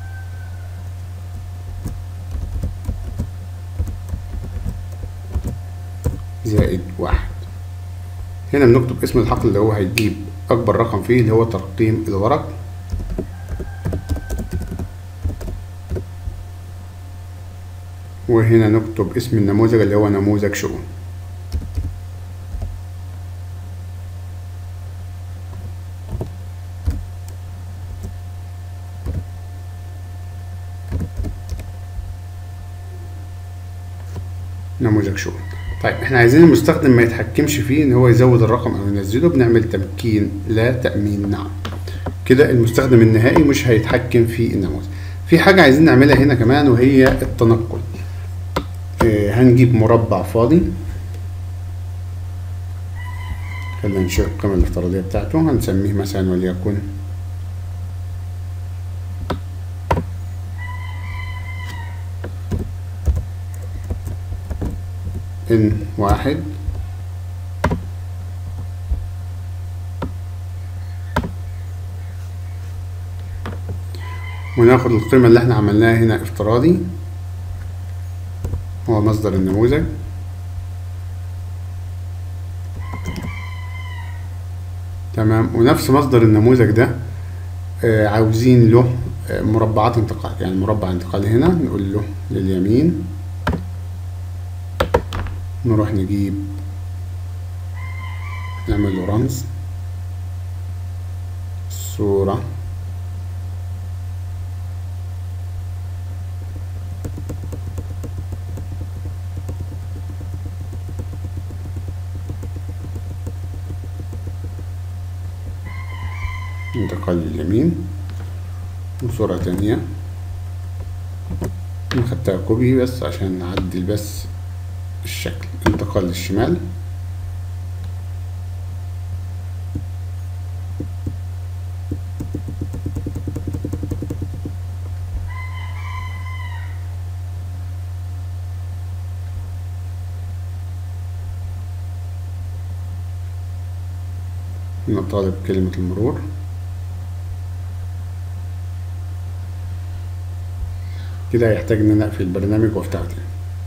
زائد واحد هنا بنكتب اسم الحقل اللي هو هيجيب أكبر رقم فيه اللي هو ترقيم الورق وهنا نكتب اسم النموذج اللي هو نموذج شؤون نموذج شؤون طيب احنا عايزين المستخدم ما يتحكمش فيه ان هو يزود الرقم او ينزله بنعمل تمكين لا تأمين نعم كده المستخدم النهائي مش هيتحكم في النموذج في حاجة عايزين نعملها هنا كمان وهي التنقل اه هنجيب مربع فاضي خلينا نشوف القيمة الافتراضية بتاعته هنسميه مثلا وليكن ان واحد وناخد القيمة اللي احنا عملناها هنا افتراضي هو مصدر النموذج تمام ونفس مصدر النموذج ده آه عاوزين له آه مربعات انتقال يعني مربع انتقال هنا نقول له لليمين نروح نجيب نعمل له رمز صورة انتقال لليمين وصورة تانية أنا خدتها كوبي بس عشان نعدل بس الشكل انتقال للشمال هنا طالب كلمة المرور كده هيحتاج ان انا اقفل البرنامج وافتحه تاني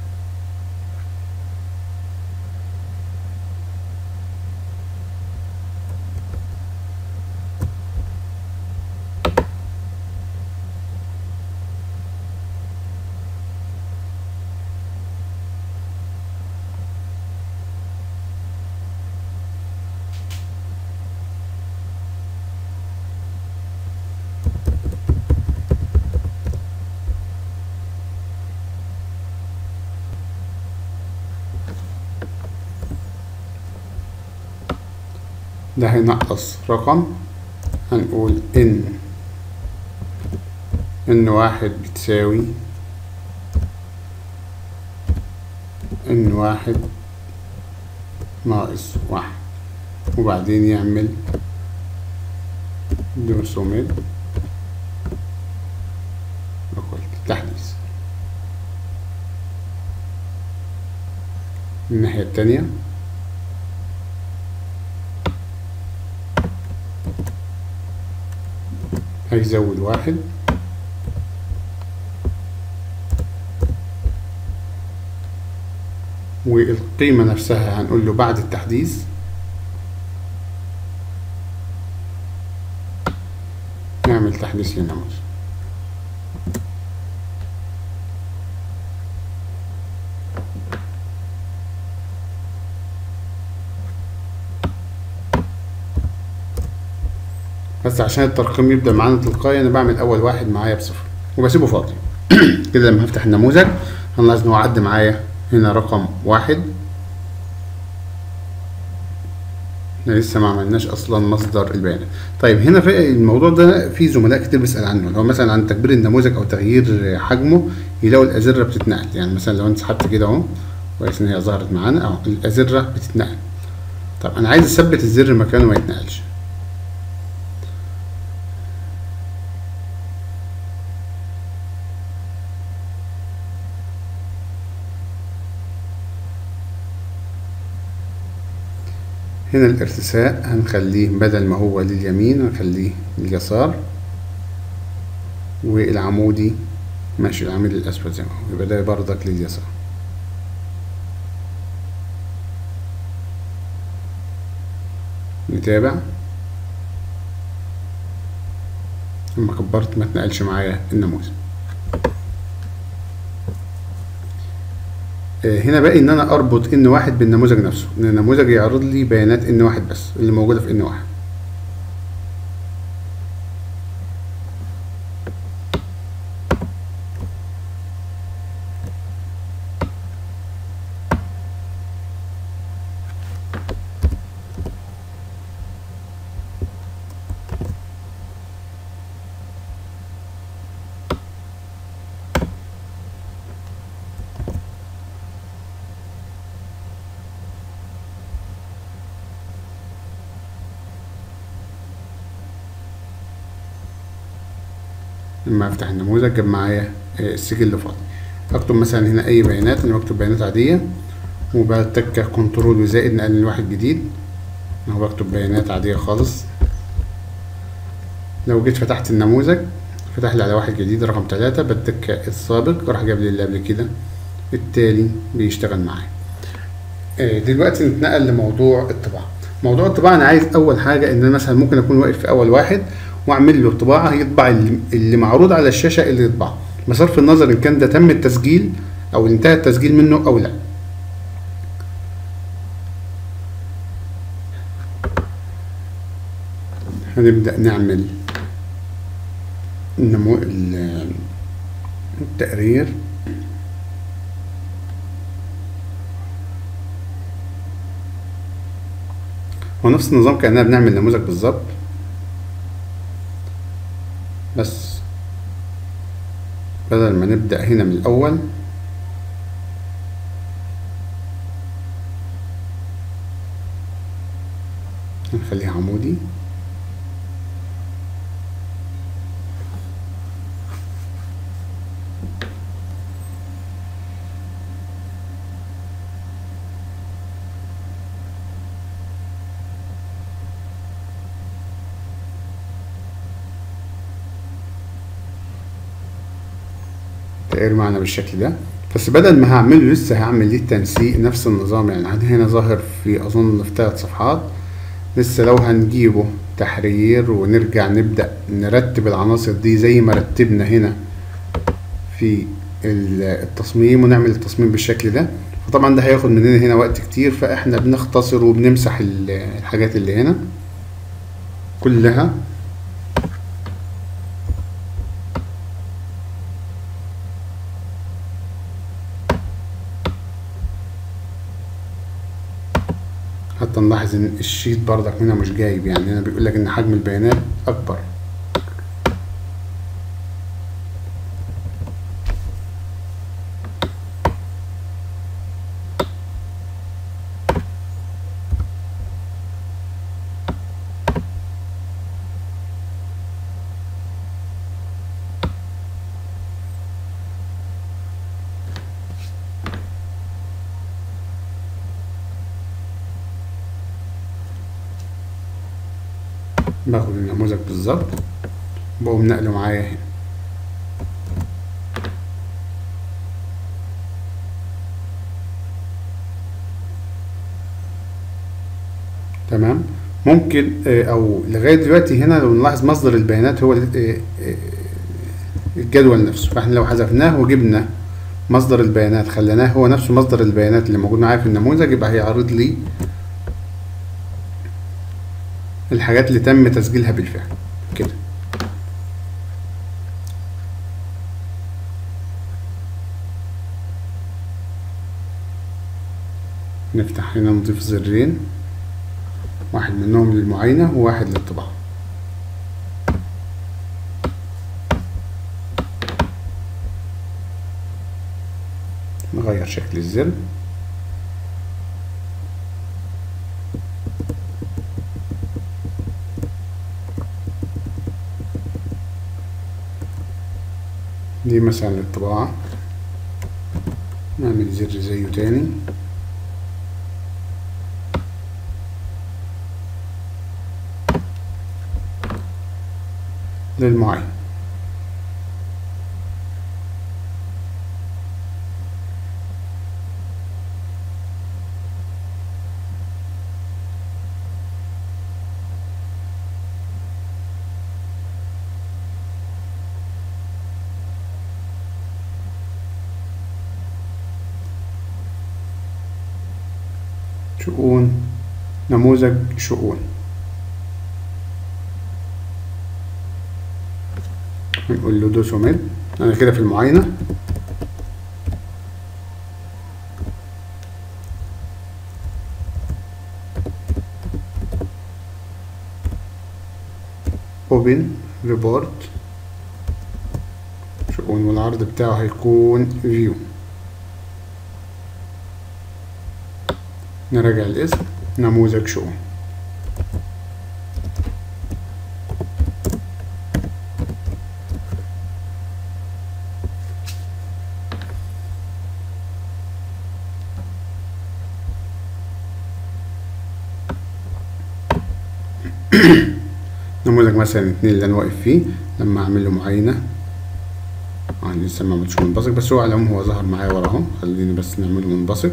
ده هينقص رقم هنقول ان ان واحد بتساوي ان واحد ناقص واحد وبعدين يعمل دوسوميد تحديث الناحية التانية هيزود واحد والقيمة نفسها هنقول له بعد التحديث نعمل تحديث للنموذج بس عشان الترقيم يبدأ معانا تلقائي أنا بعمل أول واحد معايا بصفر وبسيبه فاضي كده لما هفتح النموذج هنلاحظ إن هو عدى معايا هنا رقم واحد احنا لسه ما عملناش اصلا مصدر البيانات طيب هنا في الموضوع ده في زملاء كتير بيسال عنه اللي هو مثلا عن تكبير النموذج او تغيير حجمه يلاقوا الازره بتتنقل يعني مثلا لو انت سحبت كده اهو كويس ان هي ظهرت معانا اهو الازره بتتنقل طب انا عايز اثبت الزر مكانه ما يتنقلش هنا الارتساء هنخليه بدل ما هو لليمين هنخليه لليسار والعمودي ماشي العمود الأسود زي ما هو يبقى ده برضك لليسار نتابع لما كبرت ما تنقلش معايا النموذج هنا باقي ان انا اربط ان واحد بالنموذج نفسه ان النموذج يعرض لي بيانات ان واحد بس اللي موجوده في ان واحد لما افتح النموذج جاب معايا السجل اللي فاضي اكتب مثلا هنا اي بيانات انا بكتب بيانات عاديه وبتك كنترول وزائد نقل لواحد جديد اهو بكتب بيانات عاديه خالص لو جيت فتحت النموذج فتح لي على واحد جديد رقم ثلاثة بتك السابق راح جاب لي اللي قبل كده التالي بيشتغل معايا دلوقتي نتنقل لموضوع الطباعة موضوع الطباعة انا عايز اول حاجة ان انا مثلا ممكن اكون واقف في اول واحد واعمل له طباعه يطبع اللي معروض على الشاشه اللي يطبعه بصرف النظر ان كان ده تم التسجيل او انتهى التسجيل منه او لا هنبدا نعمل النمو التقرير هو نفس النظام كأننا بنعمل نموذج بالظبط بس بدل ما نبدأ هنا من الأول نخليها عمودي تقري معنا بالشكل ده بس بدل ما هعمله لسه هعمل ليه التنسيق نفس النظام يعني عندي هنا ظاهر في اظن في ثلاث صفحات لسه لو هنجيبه تحرير ونرجع نبدأ نرتب العناصر دي زي ما رتبنا هنا في التصميم ونعمل التصميم بالشكل ده فطبعا ده هياخد مننا هنا وقت كتير فاحنا بنختصر وبنمسح الحاجات اللي هنا كلها حتى نلاحظ ان الشيت بردك هنا مش جايب يعني هنا بيقول لك ان حجم البيانات اكبر باخد النموذج بالظبط بقوم نقله معايا هنا تمام ممكن او لغايه دلوقتي هنا لو نلاحظ مصدر البيانات هو الجدول نفسه فاحنا لو حذفناه وجبنا مصدر البيانات خليناه هو نفسه مصدر البيانات اللي موجود معايا في النموذج يبقى هيعرض لي الحاجات اللي تم تسجيلها بالفعل كده نفتح هنا نضيف زرين واحد منهم للمعاينة وواحد للطباعة نغير شكل الزر دي مثلا للطباعة نعمل زر زيه تاني للمعين شؤون نموذج شؤون نقول له دوسوميد انا كده في المعاينة اوبن ريبورت شؤون والعرض بتاعه هيكون فيو نراجع الاسم نموذج شؤون نموذج مثلا اتنين اللي انا واقف فيه لما اعمل له معاينه اه لسه ما عملتش منبسط بس هو على العموم هو ظهر معايا ورا اهو خليني بس نعمله منبسط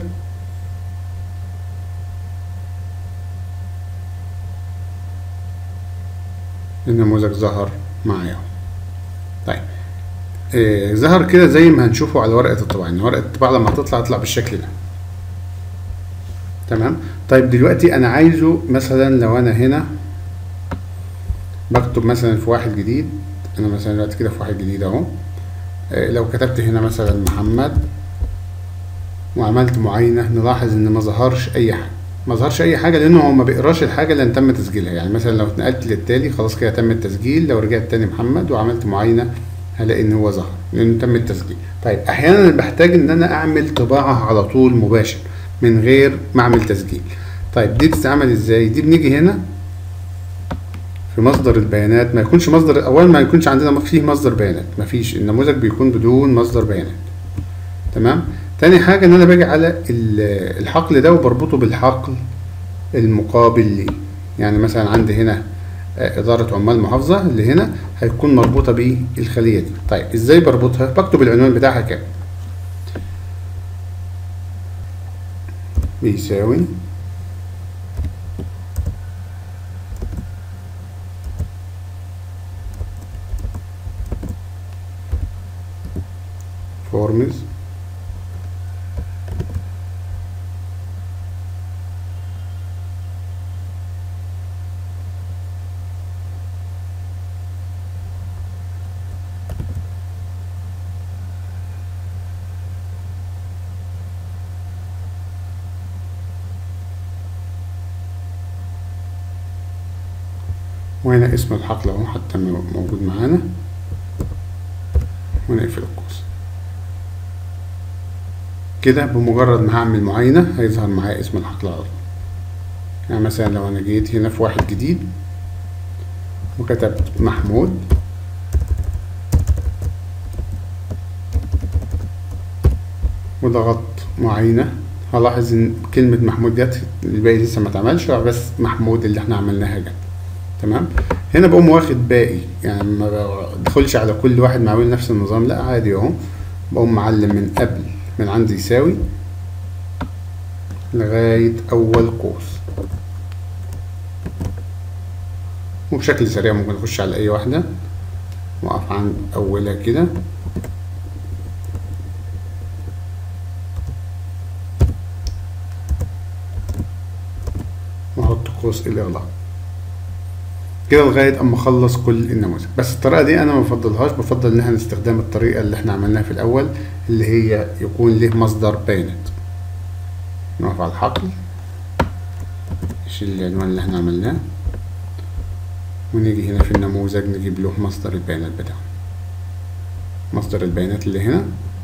النموذج ظهر معايا طيب آه ظهر كده زي ما هنشوفه على ورقة الطباعة يعني ورقة الطباعة لما تطلع تطلع بالشكل ده تمام طيب دلوقتي انا عايزه مثلا لو انا هنا بكتب مثلا في واحد جديد انا مثلا دلوقتي كده في واحد جديد اهو آه لو كتبت هنا مثلا محمد وعملت معاينة نلاحظ ان ما ظهرش اي حاجة ما ظهرش اي حاجه لانه هو ما بيقراش الحاجه اللي تم تسجيلها يعني مثلا لو اتنقلت للتالي خلاص كده تم التسجيل لو رجعت تاني محمد وعملت معاينه هلاقي ان هو ظهر لانه تم التسجيل طيب احيانا بحتاج ان انا اعمل طباعه على طول مباشر من غير ما اعمل تسجيل طيب دي بتتعمل ازاي دي بنيجي هنا في مصدر البيانات ما يكونش مصدر اولا ما يكونش عندنا فيه مصدر بيانات ما فيش النموذج بيكون بدون مصدر بيانات تمام تاني حاجة ان انا باجي على الحقل ده وبربطه بالحقل المقابل ليه يعني مثلا عندي هنا آه، اداره عمال محافظه اللي هنا هيكون مربوطه بالخليه دي طيب ازاي بربطها بكتب العنوان بتاعها كام بيساوي فورمز وهنا اسم الحقل اهو حتى موجود معانا ونقفل القوس كده بمجرد ما هعمل معاينة هيظهر معايا اسم الحقل على طول يعني مثلا لو انا جيت هنا في واحد جديد وكتبت محمود وضغطت معاينة هلاحظ ان كلمة محمود جت الباقي لسه ما اتعملش بس محمود اللي احنا عملناها جت تمام هنا بقوم واخد باقي يعني ما بدخلش على كل واحد معمول نفس النظام لا عادي اهو بقوم معلم من قبل من عند يساوي لغاية أول قوس وبشكل سريع ممكن أخش على أي واحدة وأقف عند أولها كده وأحط قوس الإغلاق كده لغايه اما اخلص كل النماذج بس الطريقه دي انا ما بفضلهاش بفضل ان احنا نستخدم الطريقه اللي احنا عملناها في الاول اللي هي يكون له مصدر بيانات نقف على الحقل نشيل العنوان اللي احنا عملناه ونيجي هنا في النموذج نجيب له مصدر البيانات بتاعه مصدر البيانات اللي هنا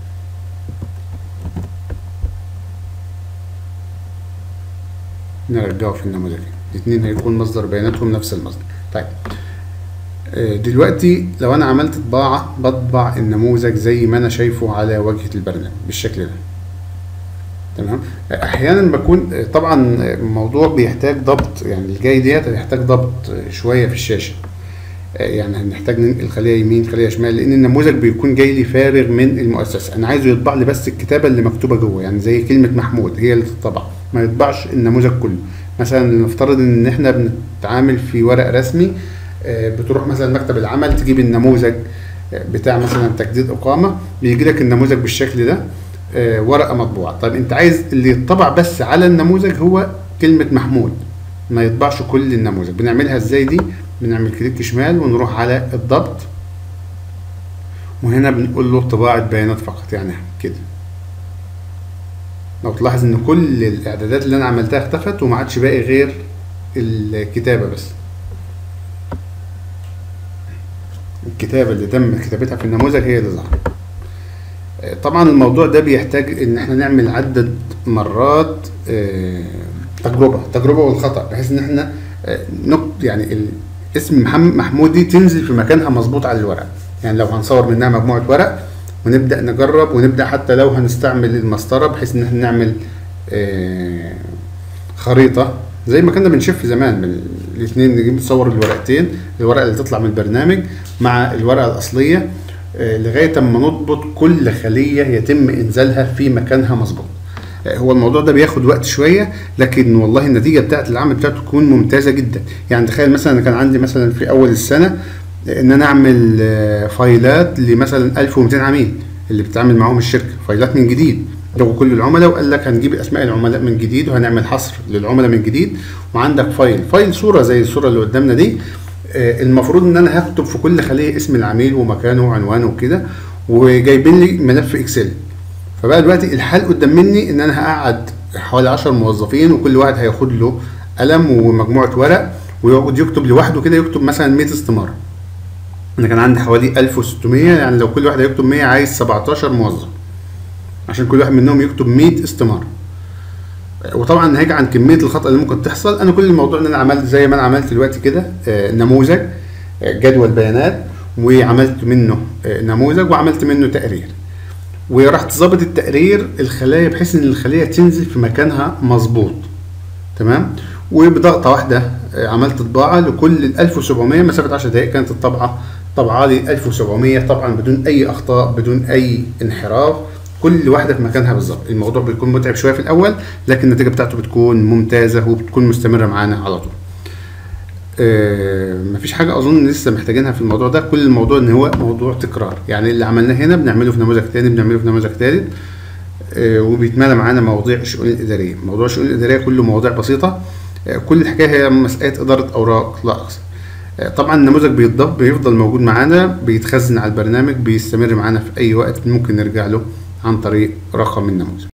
نرجعه في النموذج الاثنين هيكون مصدر بياناتهم نفس المصدر طيب دلوقتي لو انا عملت طباعة بطبع النموذج زي ما انا شايفه على واجهة البرنامج بالشكل ده تمام احيانا بكون طبعا الموضوع بيحتاج ضبط يعني الجاي ديت هيحتاج ضبط شوية في الشاشة يعني هنحتاج ننقل خليه يمين خليه شمال لان النموذج بيكون جاي لي فارغ من المؤسسه انا عايزه يطبع لي بس الكتابه اللي مكتوبه جوه يعني زي كلمه محمود هي اللي تطبع ما يطبعش النموذج كله مثلا نفترض ان احنا بنتعامل في ورق رسمي بتروح مثلا مكتب العمل تجيب النموذج بتاع مثلا تجديد اقامه بيجي لك النموذج بالشكل ده ورقه مطبوعه طيب انت عايز اللي يطبع بس على النموذج هو كلمه محمود ما يطبعش كل النموذج بنعملها ازاي دي بنعمل كليك شمال ونروح على الضبط وهنا بنقول له طباعه بيانات فقط يعني كده لو تلاحظ ان كل الاعدادات اللي انا عملتها اختفت وما عادش باقي غير الكتابه بس الكتابه اللي تم كتابتها في النموذج هي اللي ظهرت طبعا الموضوع ده بيحتاج ان احنا نعمل عدة مرات تجربة تجربة والخطأ بحيث ان احنا نكت يعني اسم محمد محمود دي تنزل في مكانها مظبوط على الورق يعني لو هنصور منها مجموعة ورق ونبدأ نجرب ونبدأ حتى لو هنستعمل المسطرة بحيث ان احنا نعمل خريطة زي ما كنا بنشف زمان الاثنين نجيب نصور الورقتين الورقة اللي تطلع من البرنامج مع الورقة الأصلية لغايه اما نضبط كل خليه يتم انزالها في مكانها مظبوط هو الموضوع ده بياخد وقت شويه لكن والله النتيجه بتاعت العمل بتاعته تكون ممتازه جدا يعني تخيل مثلا كان عندي مثلا في اول السنه ان انا اعمل فايلات لمثلا 1200 عميل اللي بتتعامل معاهم الشركه فايلات من جديد لو كل العملاء وقال لك هنجيب اسماء العملاء من جديد وهنعمل حصر للعملاء من جديد وعندك فايل فايل صوره زي الصوره اللي قدامنا دي المفروض ان انا هكتب في كل خليه اسم العميل ومكانه وعنوانه وكده وجايبين لي ملف اكسل فبقى دلوقتي الحل قدام مني ان انا هقعد حوالي 10 موظفين وكل واحد هياخد له قلم ومجموعه ورق ويقعد يكتب لوحده كده يكتب مثلا 100 استماره انا كان عندي حوالي 1600 يعني لو كل واحد هيكتب 100 عايز 17 موظف عشان كل واحد منهم يكتب 100 استماره وطبعا ناهيك عن كميه الخطا اللي ممكن تحصل انا كل الموضوع ان انا عملت زي ما انا عملت دلوقتي كده نموذج جدول بيانات وعملت منه نموذج وعملت منه تقرير ورحت ظابط التقرير الخلايا بحيث ان الخليه تنزل في مكانها مظبوط تمام وبضغطه واحده آه، عملت طباعه لكل ال 1700 مسافه 10 دقائق كانت الطبعه طبعه لي 1700 طبعا بدون اي اخطاء بدون اي انحراف كل واحده في مكانها بالظبط الموضوع بيكون متعب شويه في الاول لكن النتيجه بتاعته بتكون ممتازه وبتكون مستمره معانا على طول آه، مفيش حاجة أظن لسه محتاجينها في الموضوع ده كل الموضوع إن هو موضوع تكرار يعني اللي عملناه هنا بنعمله في نموذج تاني بنعمله في نموذج تالت آه، وبيتمالى معانا مواضيع الشؤون الإدارية موضوع الشؤون الإدارية كله مواضيع بسيطة آه، كل الحكاية هي مسألة إدارة أوراق لا أكثر آه، طبعا النموذج بيتضاف بيفضل موجود معانا بيتخزن على البرنامج بيستمر معانا في أي وقت ممكن نرجع له عن طريق رقم النموذج